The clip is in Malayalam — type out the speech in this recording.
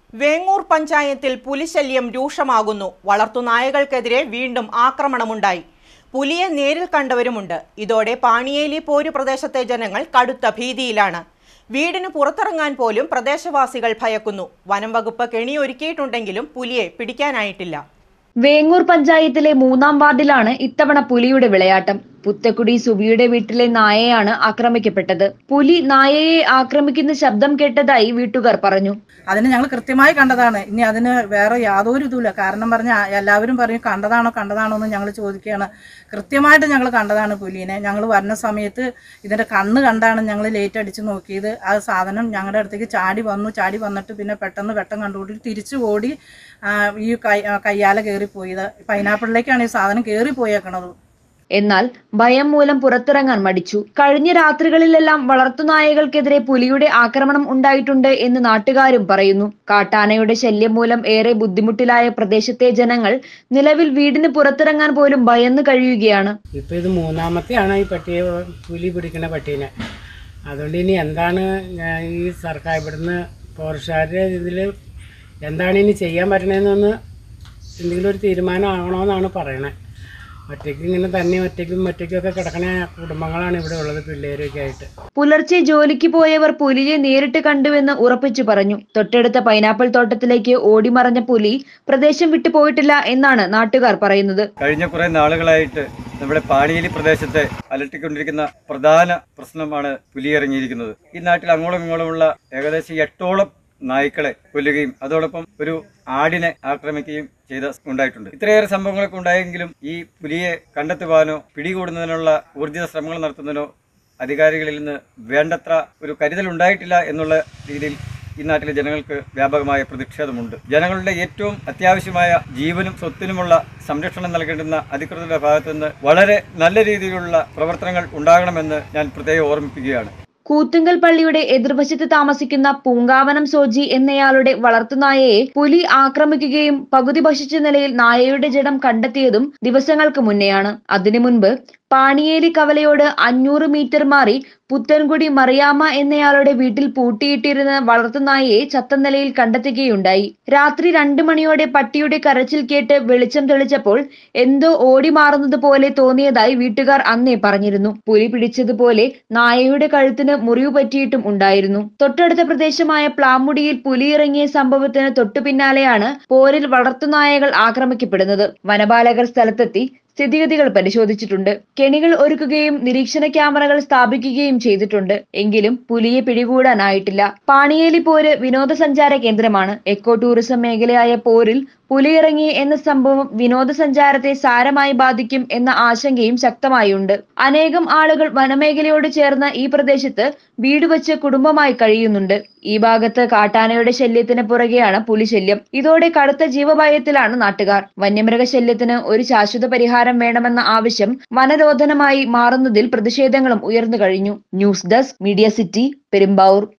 വേങ്ങൂർ പഞ്ചായത്തിൽ പുലിശല്യം രൂക്ഷമാകുന്നു വളർത്തുനായകൾക്കെതിരെ വീണ്ടും ആക്രമണമുണ്ടായി പുലിയെ നേരിൽ കണ്ടവരുമുണ്ട് ഇതോടെ പാണിയേലി പോരു പ്രദേശത്തെ ജനങ്ങൾ കടുത്ത ഭീതിയിലാണ് വീടിന് പുറത്തിറങ്ങാൻ പോലും പ്രദേശവാസികൾ ഭയക്കുന്നു വനം വകുപ്പ് കെണിയൊരുക്കിയിട്ടുണ്ടെങ്കിലും പുലിയെ പിടിക്കാനായിട്ടില്ല വേങ്ങൂർ പഞ്ചായത്തിലെ മൂന്നാം വാർഡിലാണ് ഇത്തവണ പുലിയുടെ വിളയാട്ടം പുത്തക്കുടി സുബിയുടെ വീട്ടിലെ നായയാണ് ആക്രമിക്കപ്പെട്ടത് പുലി നായയെ ആക്രമിക്കുന്ന ശബ്ദം കേട്ടതായി വീട്ടുകാർ പറഞ്ഞു അതിന് ഞങ്ങൾ കൃത്യമായി കണ്ടതാണ് ഇനി അതിന് വേറെ യാതൊരു ഇതുമില്ല കാരണം പറഞ്ഞാൽ എല്ലാവരും പറയും കണ്ടതാണോ കണ്ടതാണോ എന്ന് ഞങ്ങൾ ചോദിക്കുകയാണ് കൃത്യമായിട്ട് ഞങ്ങൾ കണ്ടതാണ് പുലിനെ ഞങ്ങൾ വരുന്ന സമയത്ത് ഇതിൻ്റെ കണ്ണ് കണ്ടാണ് ഞങ്ങൾ ലേറ്റ് അടിച്ച് നോക്കിയത് ആ സാധനം ഞങ്ങളുടെ അടുത്തേക്ക് ചാടി വന്നു ചാടി വന്നിട്ട് പിന്നെ പെട്ടെന്ന് വെട്ടം കണ്ടുകൂടി തിരിച്ചു ഓടി ആ, ഈ കൈ ആ, കയ്യാല കയറിപ്പോയത് പൈനാപ്പിളിലേക്കാണ് ഈ സാധനം കയറി പോയേക്കണത് എന്നാൽ ഭയം മൂലം പുറത്തിറങ്ങാൻ മടിച്ചു കഴിഞ്ഞ രാത്രികളിലെല്ലാം വളർത്തുനായകൾക്കെതിരെ പുലിയുടെ ആക്രമണം ഉണ്ടായിട്ടുണ്ട് എന്ന് നാട്ടുകാരും പറയുന്നു കാട്ടാനയുടെ ശല്യം മൂലം ഏറെ ബുദ്ധിമുട്ടിലായ പ്രദേശത്തെ ജനങ്ങൾ നിലവിൽ വീടിന് പുറത്തിറങ്ങാൻ പോലും ഭയന്ന് കഴിയുകയാണ് ഇപ്പം ഇത് മൂന്നാമത്തെയാണ് ഈ പട്ടിയെ പുലി പിടിക്കുന്ന പട്ടീനെ അതുകൊണ്ട് ഇനി എന്താണ് ഞാൻ ഈ സർക്കാർ ഇവിടുന്ന് ഫോറസ്റ്റുകാരുടെ ഇതിൽ എന്താണ് ഇനി ചെയ്യാൻ പറ്റണതെന്നൊന്ന് എന്തെങ്കിലും ഒരു തീരുമാനം ആകണമെന്നാണ് പറയണത് ഒറ്റയ്ക്ക് ഇങ്ങനെ തന്നെ ഒറ്റയ്ക്കും ഒറ്റയ്ക്കൊക്കെ കിടക്കണ കുടുംബങ്ങളാണ് ഇവിടെ ഉള്ളത് പിള്ളേരൊക്കെ ആയിട്ട് പുലർച്ചെ ജോലിക്ക് പോയവർ പുലിയെ നേരിട്ട് കണ്ടുവെന്ന് ഉറപ്പിച്ചു പറഞ്ഞു തൊട്ടടുത്ത പൈനാപ്പിൾ തോട്ടത്തിലേക്ക് ഓടിമറഞ്ഞ പുലി പ്രദേശം വിട്ടു പോയിട്ടില്ല എന്നാണ് നാട്ടുകാർ പറയുന്നത് കഴിഞ്ഞ കുറെ നാളുകളായിട്ട് നമ്മുടെ പാണിയേലി പ്രദേശത്തെ അലട്ടിക്കൊണ്ടിരിക്കുന്ന പ്രധാന പ്രശ്നമാണ് പുലി ഇറങ്ങിയിരിക്കുന്നത് ഈ നാട്ടിൽ അങ്ങോളം ഇങ്ങോളമുള്ള ഏകദേശം എട്ടോളം നായ്ക്കളെ കൊല്ലുകയും അതോടൊപ്പം ഒരു ആടിനെ ആക്രമിക്കുകയും ചെയ്ത ഉണ്ടായിട്ടുണ്ട് ഇത്രയേറെ സംഭവങ്ങളൊക്കെ ഉണ്ടായെങ്കിലും ഈ പുലിയെ കണ്ടെത്തുവാനോ പിടികൂടുന്നതിനുള്ള ഊർജിത ശ്രമങ്ങൾ നടത്തുന്നതിനോ അധികാരികളിൽ നിന്ന് വേണ്ടത്ര ഒരു കരുതൽ ഉണ്ടായിട്ടില്ല എന്നുള്ള രീതിയിൽ ഈ നാട്ടിലെ ജനങ്ങൾക്ക് വ്യാപകമായ പ്രതിഷേധമുണ്ട് ജനങ്ങളുടെ ഏറ്റവും അത്യാവശ്യമായ ജീവനും സ്വത്തിനുമുള്ള സംരക്ഷണം നൽകേണ്ടുന്ന അധികൃതരുടെ ഭാഗത്തു നിന്ന് വളരെ നല്ല രീതിയിലുള്ള പ്രവർത്തനങ്ങൾ ഉണ്ടാകണമെന്ന് ഞാൻ പ്രത്യേകം ഓർമ്മിപ്പിക്കുകയാണ് കൂത്തുങ്കൽ പള്ളിയുടെ എതിർവശത്ത് താമസിക്കുന്ന പൂങ്കാവനം സോജി എന്നയാളുടെ വളർത്തുനായയെ പുലി ആക്രമിക്കുകയും പകുതി ഭക്ഷിച്ച നിലയിൽ നായയുടെ ജഡം കണ്ടെത്തിയതും ദിവസങ്ങൾക്ക് മുന്നെയാണ് അതിനു മുൻപ് പാണിയേലി കവലയോട് അഞ്ഞൂറ് മീറ്റർ മാറി പുത്തൻകുടി മറിയാമ്മ എന്നയാളുടെ വീട്ടിൽ പൂട്ടിയിട്ടിരുന്ന വളർത്തുനായയെ ചത്ത നിലയിൽ കണ്ടെത്തുകയുണ്ടായി രാത്രി രണ്ടു മണിയോടെ പട്ടിയുടെ കരച്ചിൽ കേട്ട് വെളിച്ചം തെളിച്ചപ്പോൾ എന്തോ ഓടി മാറുന്നത് പോലെ തോന്നിയതായി വീട്ടുകാർ അന്നേ പറഞ്ഞിരുന്നു പുലി പിടിച്ചതുപോലെ നായയുടെ കഴുത്തിന് മുറിവ് പറ്റിയിട്ടും ഉണ്ടായിരുന്നു തൊട്ടടുത്ത പ്രദേശമായ പ്ലാമുടിയിൽ പുലി ഇറങ്ങിയ സംഭവത്തിന് തൊട്ടു പിന്നാലെയാണ് പോരിൽ വളർത്തുനായകൾ ആക്രമിക്കപ്പെടുന്നത് വനപാലകർ സ്ഥലത്തെത്തി സ്ഥിതിഗതികൾ പരിശോധിച്ചിട്ടുണ്ട് കെണികൾ ഒരുക്കുകയും നിരീക്ഷണ ക്യാമറകൾ സ്ഥാപിക്കുകയും ചെയ്തിട്ടുണ്ട് എങ്കിലും പുലിയെ പിടികൂടാനായിട്ടില്ല പാണിയേലി പോര് വിനോദസഞ്ചാര കേന്ദ്രമാണ് എക്കോ ടൂറിസം മേഖലയായ പോരിൽ പുലിയിറങ്ങി എന്ന സംഭവം വിനോദസഞ്ചാരത്തെ സാരമായി ബാധിക്കും എന്ന ആശങ്കയും ശക്തമായുണ്ട് അനേകം ആളുകൾ വനമേഖലയോട് ചേർന്ന ഈ പ്രദേശത്ത് വീട് വെച്ച് കുടുംബമായി കഴിയുന്നുണ്ട് ഈ ഭാഗത്ത് കാട്ടാനയുടെ ശല്യത്തിന് പുറകെയാണ് പുലിശല്യം ഇതോടെ കടുത്ത ജീവഭയത്തിലാണ് നാട്ടുകാർ വന്യമൃഗശല്യത്തിന് ഒരു ശാശ്വത പരിഹാരം വേണമെന്ന ആവശ്യം വനരോധനമായി മാറുന്നതിൽ പ്രതിഷേധങ്ങളും ഉയർന്നു കഴിഞ്ഞു news desk media city Perumbavoor